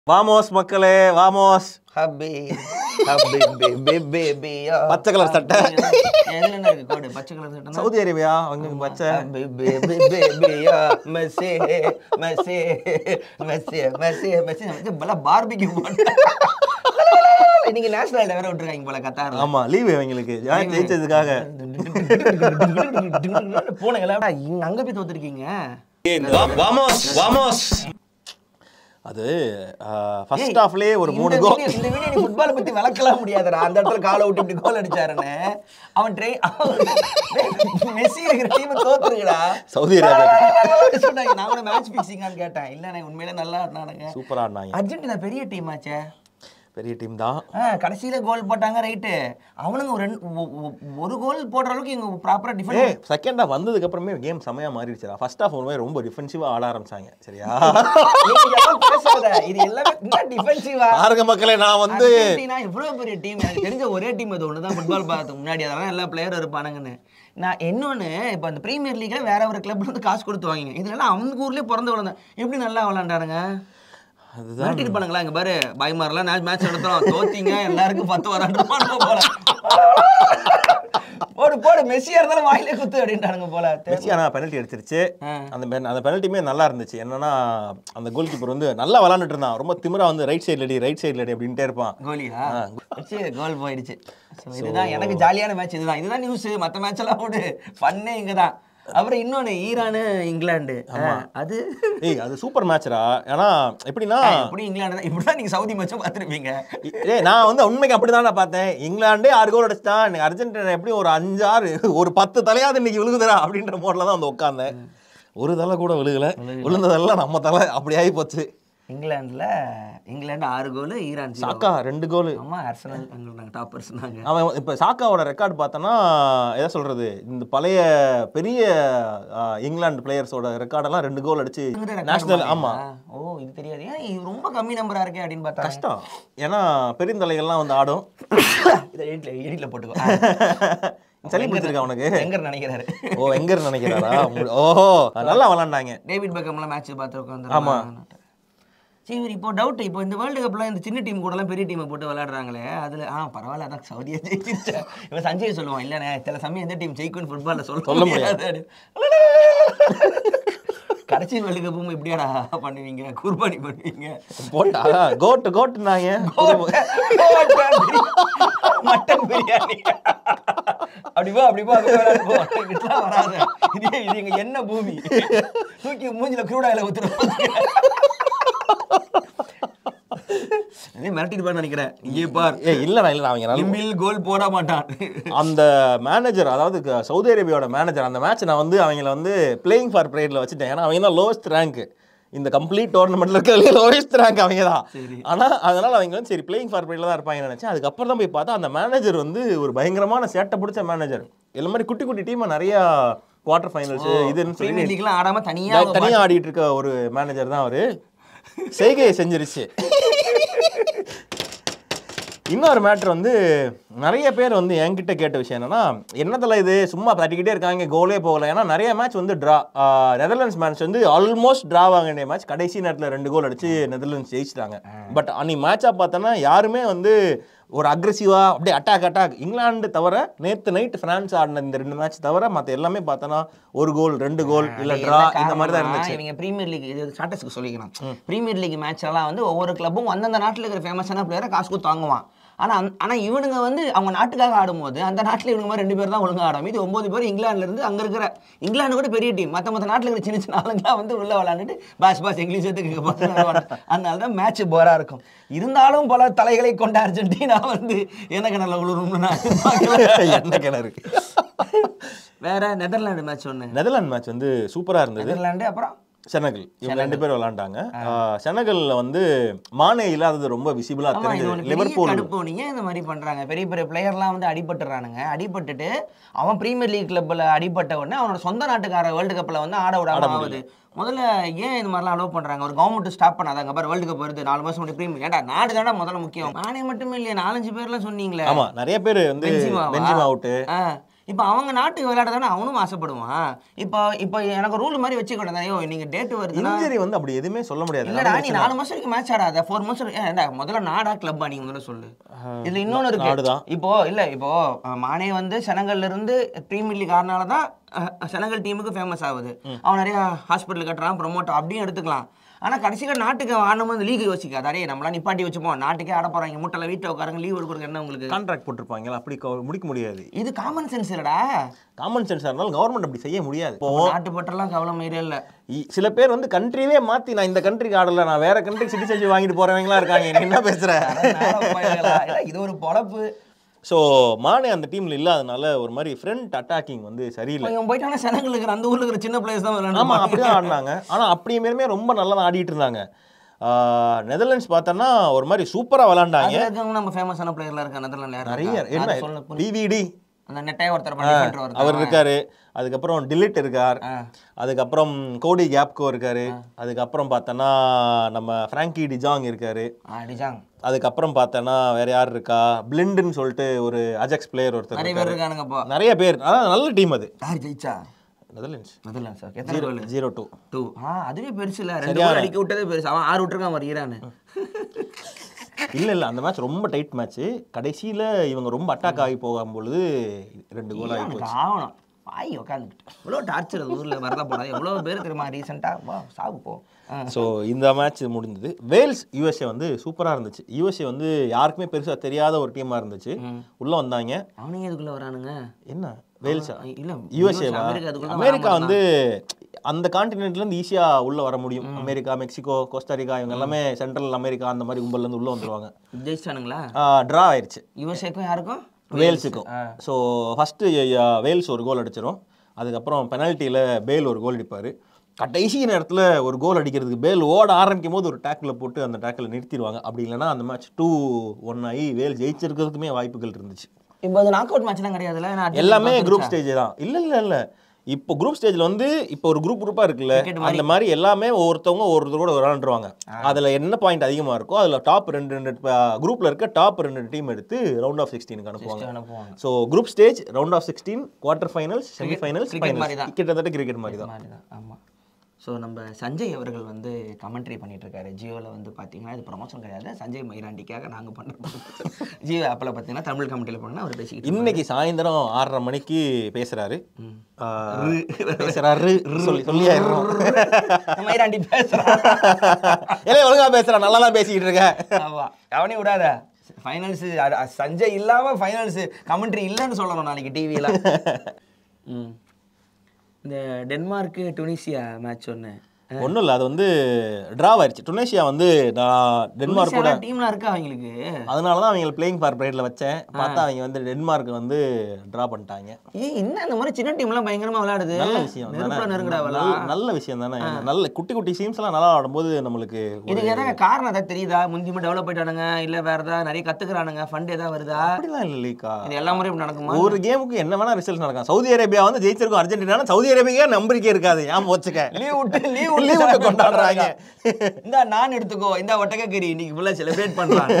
வாமோஸ் மக்களே வாமோஸ் ஹப்பி ஹப்பி பேபி பேபியா பச்சை கலர் சட்டை. எதுல என்ன இருக்கு கோடு பச்சை கலர் சட்டை சவுதி அரேபியா அவங்க பச்சை ஹப்பி பேபி பேபியா மெஸ்ஸே மெஸ்ஸே மெஸ்ஸே மெஸ்ஸே மெஸ்ஸே மெஸ்ஸே பல பார்பிக்யூ போட்டு இன்னைக்கு நேஷனல் டே வேற விட்டுருக்காங்க போல கத்தார்ல ஆமா லீவு அவங்களுக்கு ஜாயின் ஜெயிச்சதுக்காக போனங்களா இங்க அங்க போய் தோத்துருக்கீங்க வாமோஸ் வாமோஸ் அது ஃபர்ஸ்ட் ஹாஃப்லயே ஒரு மூணு இந்த கோல் video- இந்த வீடியோ நீ ஃபுட்பால் பத்தி விளக்கலாம் முடியாதுடா அந்த இடத்துல காலை விட்டு இப்படி கோல் அடிச்சாருன்னு அவன் ட்ரை மெஸ்ஸி இருக்கிற டீம் தோத்துருங்கடா சவுதி அரேபியா சொன்னாங்க நான் கூட மேட்ச் பிக்சிங்கான்னு கேட்டேன் இல்ல நான் உண்மையிலே நல்லா ஆடினானுங்க சூப்பரா ஆடினாங்க அர்ஜென்டினா பெரிய டீம் ஆச்சே பெரிய டீம் தான் ஆ, கடைசியில கோல் போட்டாங்க ரைட்டு அவனுங்க ஒரு ரெண்டு ஒ- ஒ- ஒரு கோல் போடுற அளவுக்கு இவங்க ப்ராப்பரா ஏ டிஃபெண்ட் செகண்ட் ஹாஃப் வந்ததுக்கு அப்புறமே கேம் செமையா மாறிடுச்சுடா ஃபர்ஸ்ட் ஹாஃப் ஒரு ரொம்ப டிஃபென்சிவா ஆட ஆரம்பிச்சாங்க சரியா நீங்க எல்லாம் பேசாத இது எல்லாமே என்ன டிஃபென்சிவா பாருங்க மக்களே நான் வந்து அர்ஜென்டினா இவ்வளவு பெரிய டீம் எனக்கு தெரிஞ்ச ஒரே டீம் அது ஒன்று தான் ஃபுட்பால் பார்த்து முன்னாடி அதெல்லாம் எல்லா பிளேயரும் இருப்பானுங்கன்னு நான் இன்னொன்று இப்போ அந்த ப்ரீமியர் லீக்ல வேற ஒரு கிளப்ல இருந்து காசு கொடுத்து வாங்கிங்க இதெல்லாம் அவங்க ஊர்லயே பிறந்து வளர்ந்தேன் எப்படி நல்லா விளாண்டாருங்க அதுதான் மிரட்டிட்டு போனாங்களா இங்க பாரு பாய்மாரெல்லாம் நான் மேட்ச் நடத்துறோம் தோத்தீங்க எல்லாருக்கும் பத்து வராண்டு போல போடு போடு மெஸ்ஸியா இருந்தாலும் வாயிலே குத்து அப்படின்ட்டானுங்க போல மெஸ்ஸி ஆனா பெனல்ட்டி அடிச்சிருச்சு ஆ. அந்த pen- அந்த பெனல்ட்டியுமே நல்லா இருந்துச்சு என்னன்னா அந்த கோல் கீப்பர் வந்து நல்லா விளாண்டுட்டு இருந்தான் ரொம்ப திமிரா வந்து ரைட் சைடுல அடி ரைட் சைடுல அடி அப்படின்ட்டே இருப்பான் கோலியா வச்சு கோல் போயிடுச்சு So, இதுதான் எனக்கு ஜாலியான மேட்ச் இதுதான் இதுதான் நியூஸ் மற்ற மேட்ச் எல்லாம் போடு ஃபன்னே இங்க தான் அப்புறம் இன்னொன்னு ஈரானு இங்கிலாந்து ஆ, அது ஏய் அது சூப்பர் மேட்ச்ரா ஏன்னா எப்படின்னா எப்படி இங்கிலாந்து தான் இப்படிதான் நீங்க சவுதி மேட்சும் பார்த்துருப்பீங்க ஏய் நான் வந்து உண்மைக்கு அப்படிதான் நான் பார்த்தேன் இங்கிலாண்டே ஆறு கோல் அடிச்சிட்டான் இன்னைக்கு அர்ஜென்டினா எப்படியும் ஒரு அஞ்சு ஆறு ஒரு பத்து தலையாவது இன்னைக்கு விழுகுதுடா அப்படின்ற மோட்ல தான் வந்து உட்காந்தேன் ஒரு தலை கூட விழுகல விழுந்ததெல்லாம் நம்ம தலை அப்படி ஆகி போச்சு இங்கிலாந்துல இங்கிலாந்து ஆறு கோல் ஈரான் zero. சாக்கா ரெண்டு கோல் ஆமா ஆர்சனல் அங்க டாப்பர்ஸ் நாங்க அவன் இப்போ சாக்காவோட ரெக்கார்ட் பார்த்தோன்னா எதை சொல்றது இந்த பழைய பெரிய ஆ, இங்கிலாந்து பிளேயர்ஸோட ரெக்கார்டெல்லாம் ரெண்டு கோல் அடிச்சு நேஷனல் ஆமா ஓ இது தெரியாது ஏன் இது ரொம்ப கம்மி நம்பரா இருக்கே அப்படின்னு பார்த்தா கஷ்டம் ஏன்னா பெருந்தலைகள்லாம் வந்து ஆடும் இதை எடிட்ல எடிட்ல போட்டுக்கோ சளி பிடிச்சிருக்கா உனக்கு எங்க நினைக்கிறாரு ஓ எங்க நினைக்கிறாரா உங்க- ஓஹோ நல்லா விளாண்டாங்க டேவிட் பெக்கம்லாம் மேட்ச் பார்த்து உட்காந்து ஆமா. சரி இப்போ டவுட் இப்போ இந்த வேர்ல்டு கப்லாம் இந்த சின்ன டீம் கூடலாம் பெரிய டீமை போட்டு விளையாடுறாங்களே அதுல ஆ பரவாயில்ல அதான் சவுதியா ஜெயிச்சிருச்சு இவன் சஞ்சய் சொல்லுவான் இல்லைண்ணே சில சமயம் எந்த டீம் ஜெயிக்கும்னு ஃபுட்பால்ல சொல்ல சொல்ல முடியாது கடைசி வேர்ல்டு கப்பும் எப்படியாடா பண்ணுவீங்க குர்பானி பண்ணுவீங்க போட்டா கோட்டு கோட்டுனாங்க மட்டன் பிரியாணி அப்படி போ அப்படி போ அப்படி விளையாடு போ இதெல்லாம் வராத இது இது எங்க என்ன பூமி தூக்கி மூஞ்சில குரூடாயில ஊத்துறோம் அதே மிரட்டிட்டு பாரு நினைக்கிறேன் இங்கே பார் ஏ இல்லடா இல்லடா அவங்க நல்ல இம்மில் கோல் போட மாட்டான் அந்த மேனேஜர் அதாவது க- சவுதி அரேபியாவோட மேனேஜர் அந்த மேட்ச் நான் வந்து அவங்கள வந்து பிளேயிங் ஃபார் பிரேட்ல வச்சுட்டேன் ஏன்னா அவங்க தான் லோவஸ்ட் ரேங்க் இந்த கம்ப்ளீட் டோர்னமெண்ட்ல இருக்கிற லோவஸ்ட் ரேங்க் அவங்க தான் சரி. ஆனா அதனால அவங்க வந்து சரி பிளேயிங் ஃபார் பிரேட்ல தான் இருப்பாங்கன்னு நினைச்சேன் அதுக்கப்புறம் தான் போய் பார்த்தா அந்த மேனேஜர் வந்து ஒரு பயங்கரமான சேட்டை பிடிச்ச மேனேஜர் எல்லா மாதிரி குட்டி குட்டி டீமை நிறைய குவார்டர் ஃபைனல்ஸ் இதுன்னு சொல்லி பிரீமியர் லீக்லாம் ஆடாம தனியா தனியா ஆடிட்டு இருக்க ஒரு மேனேஜர் தான் அவரு செய்கையை செஞ்சிருச்சு இன்னொரு மேட்ரு வந்து நிறைய பேர் வந்து என்கிட்ட கேட்ட விஷயம் என்னன்னா என்னதில் இது சும்மா தட்டிக்கிட்டே இருக்காங்க கோலே போகல ஏன்னா நிறைய மேட்ச் வந்து ட்ரா நெதர்லாண்ட்ஸ் மேட்ச் வந்து ஆல்மோஸ்ட் ட்ரா வாங்க வேண்டிய மேட்ச் கடைசி நேரத்தில் ரெண்டு கோல் அடிச்சு நெதர்லாண்ட்ஸ் ஜெயிச்சிட்டாங்க பட் அன்னைக்கு மேட்சாக பார்த்தோன்னா யாருமே வந்து ஒரு அக்ரெசிவாக அப்படியே அட்டாக் அட்டாக் இங்கிலாந்து தவிர நேற்று நைட் ஃப்ரான்ஸ் ஆடின இந்த ரெண்டு மேட்ச் தவிர மற்ற எல்லாமே பார்த்தோன்னா ஒரு கோல் ரெண்டு கோல் இல்லை ட்ரா இந்த மாதிரி தான் இருந்துச்சு இவங்க பிரீமியர் லீக் இது ஸ்டாட்டஸ்க்கு சொல்லிக்கலாம் பிரீமியர் லீக் மேட்ச் எல்லாம் வந்து ஒவ்வொரு கிளப்பும் அந்தந்த நாட்டுல இருக்கிற ஃபேமஸான பிளேயரை காசு கொடுத்து வாங்குவான் ஆனா அந்த- ஆனா இவனுங்க வந்து அவங்க நாட்டுக்காக ஆடும்போது அந்த நாட்டுல இவனுங்க மாதிரி ரெண்டு பேர் தான் ஒழுங்கா ஆடும் இது ஒன்பது பேர் இங்கிலாந்துல இருந்து அங்க இருக்கிற இங்கிலாந்து கூட பெரிய டீம் மத்த மத்த நாட்டுல இருக்கிற சின்ன சின்ன ஆளுங்களாம் வந்து உள்ள விளையாண்டுட்டு பாஸ் பாஸ் இங்கிலீஷ் எடுத்துக்க பாஸ் அதனால தான் மேட்ச் போரா இருக்கும் இருந்தாலும் பல தலைகளை கொண்ட அர்ஜென்டினா வந்து எனக்கு நல்ல உழுணும்னு நான் எதிர்பார்க்கல. என்ன கிணறு வேற நெதர்லாந்து மேட்ச் ஒண்ணு நெதர்லாந்து மேட்ச் வந்து சூப்பரா இருந்தது நெதர்லாந்து அப்புறம் செனகல் இவங்க ரெண்டு பேரும் விளாண்டாங்க செனகல்ல வந்து மானே இல்லாதது ரொம்ப விசிபிளா ஆமா இது தெரிஞ்சது ஒரு பெரிய லிவர்பூல் கடுப்பு நீங்க இந்த மாதிரி பண்றாங்க பெரிய பெரிய பிளேயர்லாம் வந்து அடிபட்டுறானுங்க அடிபட்டுட்டு அவன் பிரீமியர் லீக் கிளப்ல அடிபட்ட உடனே அவனோட சொந்த நாட்டுக்கார வேர்ல்டு கப்ல வந்து ஆட விடாம ஆகுது முதல்ல ஏன் இந்த மாதிரிலாம் அலோவ் பண்றாங்க ஒரு கவர்மெண்ட் ஸ்டாப் பண்ணாதாங்க பாரு வேர்ல்டு கப் வருது நாலு மாசம் முன்னாடி பிரீமியர் ஏன்டா நாடு தானே முதல்ல முக்கியம் நானே மட்டுமே இல்லையா நாலஞ்சு பேர்லாம் சொன்னீங்களே ஆமா நிறைய பேர் வந்து பென்சிமாவா? பென்சிமா அவுட்டு ஆ, இப்போ அவங்க நாட்டுக்கு விளையாட தானே அவனும் ஆசைப்படுவான் இப்போ இப்போ எனக்கு ரூல் மாதிரி வச்சுக்கிட்டேன் ஐயோ நீங்க டேட் வருதுன்னா இன்ஜரி வந்து அப்படி எதுவுமே சொல்ல முடியாது இல்லடா நீ நாலு மாசம் வரைக்கும் மேட்ச் ஆடாத ஃபோர் மாசம் ஏன்டா முதல்ல நாடா கிளப்பா நீங்க முதல்ல சொல்லு இதுல இன்னொன்னு இருக்கு நாடுதான். இப்போ இல்ல இப்போ அஹ், மானே வந்து செனகல்ல இருந்து பிரீமியர் லீக் ஆடினால தான் அஹ், செனகல் டீமுக்கு ஃபேமஸ் ஆகுது அவன் நிறைய ஹாஸ்பிட்டல் கட்டுறான் ப்ரொமோட் அப்படியும் எடுத்துக்கலாம் ஆனா கடைசியில நாட்டுக்கு ஆடும்போது லீக் யோசிக்காது அரே நம்மளாம் நிப்பாட்டி வச்சுப்போம் நாட்டுக்கே ஆட போறாங்க மூட்டல வீட்டில் உட்காருங்க லீவ் கொடுக்குறது என்ன உங்களுக்கு கான்ட்ராக்ட் போட்டிருப்பாங்களா அப்படி கோ- முடிக்க முடியாது இது காமன் சென்ஸ் இல்லடா காமன் சென்ஸாக இருந்தாலும் கவர்மெண்ட் அப்படி செய்ய முடியாது இப்போ நாட்டு பட்டெல்லாம் கவலை மீறே இல்ல இ- சில பேர் வந்து கண்ட்ரியே மாத்தி நான் இந்த கண்ட்ரிக்கு ஆடல நான் வேற கண்ட்ரிக்கு சிட்டிசன்ஷிப் வாங்கிட்டு போறவங்களா இருக்காங்க நீ என்ன பேசுற இல்ல, இது ஒரு பொழப்பு ஸோ மானே அந்த டீம்ல இல்லாதனால ஒரு மாதிரி ஃப்ரண்ட் அட்டாக்கிங் வந்து சரியில்லை இவன் போயிட்டானா செனகல் இருக்கிற அந்த ஊர்ல இருக்கிற சின்ன பிளேயர்ஸ் தான் ஆமா விளையாண்டு அப்படிதான் ஆடினாங்க ஆனா அப்படியுமே ரொம்ப நல்லா தான் ஆடிட்டு இருந்தாங்க ஆஹ் நெதர்லாண்ட்ஸ் பார்த்தோன்னா ஒரு மாதிரி சூப்பரா விளாண்டாங்க அதுல இருக்கவங்க நம்ம ஃபேமஸான பிளேயர்லாம் இருக்க நெதர்லாண்ட்ல யார் நிறைய இருக்கா? என்ன யாரு சொல்லு, புரி- டிவிடி அந்த நெட்டைய ஒருத்தர் பண்ணி பண்ற ஒருத்தர் அவர் இருக்காரு அதுக்கப்புறம் டிலிட் இருக்கார் ஆ. அதுக்கப்புறம் கோடி கேப்கோ இருக்காரு அதுக்கப்புறம் பார்த்தோன்னா நம்ம ஃப்ராங்கி டிஜாங் இருக்காரு ஆ, டிஜாங் அதுக்கப்புறம் பார்த்தோன்னா வேற யார் இருக்கா பிளிண்டுன்னு சொல்லிட்டு ஒரு அஜெக்ஸ் பிளேயர் ஒருத்தர் நிறைய இருக்காரு பேர் இருக்கானுங்க இப்போ நிறைய பேர் அதான் நல்ல டீம் அது யார் ஜெயிச்சா நெதர்லாண்ட்ஸ் நெதர்லாண்ட்ஸ் சார் எத்தனை கோல் ஜீரோ டூ டூ ஆ அதுவே பெருசு இல்ல ரெண்டு கோல் அடிக்க விட்டதே பெருசு அவன் ஆறு விட்டுருக்கான் ஒரு ஈரானு இல்ல இல்ல அந்த மேட்ச் ரொம்ப டைட் மேட்ச் கடைசியில இவங்க ரொம்ப அட்டாக் ஆகி போகும் பொழுது ரெண்டு கோல் ஆகி ஈரானுக்கு போச்சு ஆகணும் வாய் உட்காந்துக்கிட்டு எவ்வளோ டார்ச்சர் அது ஊரில் வரதா போடாது எவ்வளோ பேர் தெரியுமா ரீசெண்டாக வா சாவு போ ஆ. ஸோ இந்த மேட்ச் முடிஞ்சது வேல்ஸ் யூஎஸ்ஏ வந்து சூப்பராக இருந்துச்சு யூஎஸ்ஏ வந்து யாருக்குமே பெருசாக தெரியாத ஒரு டீமாக இருந்துச்சு உள்ளே வந்தாங்க அவனுங்க எதுக்குள்ள வரானுங்க என்ன வேல்ஸா இல்ல யூஎஸ்ஏவா அமெரிக்கா அதுக்குள்ள தான் அமெரிக்கா வராம வந்து அந்த கான்டினென்ட்லேருந்து ஈஸியாக உள்ளே வர முடியும் அமெரிக்கா மெக்சிகோ கோஸ்டாரிக்கா இவங்க எல்லாமே சென்ட்ரல் அமெரிக்கா அந்த மாதிரி கும்பல்லேருந்து உள்ளே வந்துருவாங்க இருந்தான். ஜெயிச்சிட்டானுங்களா ட்ரா ஆயிடுச்சு யுஎஸ்ஏக்கும் யாருக்கும் வேல்ஸுக்கும் ஸோ ஃபஸ்ட்டு வேல்ஸ் ஒரு கோல் அடிச்சிரும் அதுக்கப்புறம் பெனால்ட்டியில் பேல் ஒரு கோல் அடிப்பார் கடைசி நேரத்தில் ஒரு கோல் அடிக்கிறதுக்கு பேல் ஓட ஆரம்பிக்கும் போது ஒரு டேக்கில் போட்டு அந்த டேக்கில் நிறுத்திடுவாங்க அப்படி இல்லைன்னா அந்த மேட்ச் டூ ஒன் ஆகி வேல் ஜெயிச்சிருக்கிறதுக்குமே வாய்ப்புகள் இருந்துச்சு இப்போ அது நாக் அவுட் மேட்ச்லாம் கிடையாதுல்ல ஏன்னா Argentina எல்லாமே பாத்துருச்சா? குரூப் ஸ்டேஜ் தான் இல்லை இல்லை இல்லை இப்போ குரூப் ஸ்டேஜில் வந்து இப்போ ஒரு குரூப் குரூப்பாக இருக்குல்ல Cricket மாதிரி. அந்த மாதிரி எல்லாமே ஒவ்வொருத்தவங்க ஒவ்வொருத்தர் கூட விளாண்டுருவாங்க அதில் என்ன பாயிண்ட் அதிகமாக இருக்கோ அதில் டாப் ரெண்டு ரெண்டு குரூப்பில் இருக்க டாப் ரெண்டு டீம் எடுத்து ரவுண்ட் ஆஃப் சிக்ஸ்டீனுக்கு அனுப்புவாங்க அனுப்புவாங்க so group stage round of sixteen quarter finals semi finals cricket மாதிரி தான். கிட்டத்தட்ட கிரிக்கெட் மாதிரி தான் மாதிரி தான் ஆமாம் ஸோ நம்ம சஞ்சய் அவர்கள் வந்து கமெண்ட்ரி பண்ணிட்டு இருக்காரு ஜியோவில் வந்து பார்த்தீங்கன்னா இது ப்ரொமோஷன் கிடையாது சஞ்சய் மைராண்டிக்காக நாங்கள் பண்ணுறோம் ஜியோ ஆப்பில் பார்த்தீங்கன்னா தமிழ் கமெண்ட்ரியில் பண்ணால் அவர் பேசிக்கிட்டு இன்னைக்கு சாயந்தரம் ஆறரை மணிக்கு பேசுறாரு ஆஹ், பேசுறாரு சொல்லி சொல்லியாயிரும் இருப்பாரு. மைராண்டி பேசுகிறான் ஏலே ஒழுங்கா பேசுறான் நல்லா தான் பேசிக்கிட்டு இருக்கேன் ஆமா அவனே விடாத ஃபைனல்ஸ் சஞ்சய் இல்லாம ஃபைனல்ஸ் கமெண்ட்ரி இல்லைன்னு சொல்லணும் நாளைக்கு டிவியில ம் இந்த டென்மார்க்கு டுனிசியா மேட்ச் ஒன்று ஒன்றும் இல்லை அது வந்து டிராவ் ஆயிடுச்சு டுனேஷியா வந்து நான் டென்மார்க் கூட டீம்லாம் இருக்கா அவங்களுக்கு அதனால தான் அவங்க பிளேயிங் ஃபார் பிரைட்ல வச்சேன் பார்த்தா அவங்க வந்து டென்மார்க் வந்து டிரா பண்ணிட்டாங்க ஏய் என்ன இந்த மாதிரி சின்ன டீம்லாம் பயங்கரமா விளையாடுது நல்ல விஷயம் நெருப்புல தானே? நெருங்குடா நல்ல- அவெல்லாம். நல்ல விஷயம் தானே நல்ல குட்டி குட்டி டீம்ஸ் எல்லாம் நல்லா ஆடும்போது நம்மளுக்கு ஒரு- இதுக்கு எதாவது காரணம் ஏதாவது தெரியுதா முந்தியமா டெவலப் ஆயிட்டானுங்க இல்ல வேற ஏதாவது நிறைய கத்துக்கிறானுங்க ஃபண்ட் ஏதாவது வருதா அப்படிலாம் இல்லை லீக்கா இது எல்லா முறையும் இப்படி நடக்குமா ஒரு கேமுக்கு என்ன வேணா ரிசல்ட் நடக்கும் சவுதி அரேபியா வந்து ஜெயிச்சிருக்கும் அர்ஜென்டினா சவுதி அரேபியா நம்பிக்கை இருக்காது ஏன் போச்சுக்க லீவ் விட்டு லீவ் Leave விட்டு கொண்டாடுறாங்க. இந்த நான் எடுத்துக்கோ இந்த ஒட்டக்கறி இன்னைக்கு ஃபுல்லா செலிப்ரேட் பண்றான்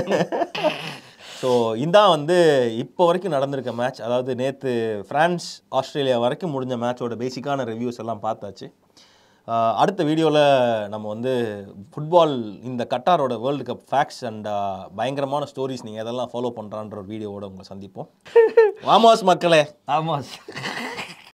ஸோ இதான் வந்து இப்போ வரைக்கும் நடந்திருக்க மேட்ச் அதாவது நேற்று ஃப்ரான்ஸ் ஆஸ்திரேலியா வரைக்கும் முடிஞ்ச மேட்சோட பேசிக்கான ரிவ்யூஸ் எல்லாம் பார்த்தாச்சு ஆஹ் அடுத்த வீடியோவில் நம்ம வந்து ஃபுட்பால் இந்த கட்டாரோட வேர்ல்டு கப் ஃபேக்ட்ஸ் அண்ட் பயங்கரமான ஸ்டோரிஸ் நீங்கள் எதெல்லாம் ஃபாலோ பண்ணுறான்ற ஒரு வீடியோவோட உங்களை சந்திப்போம் வாமாஸ் மக்களே ஆமாம்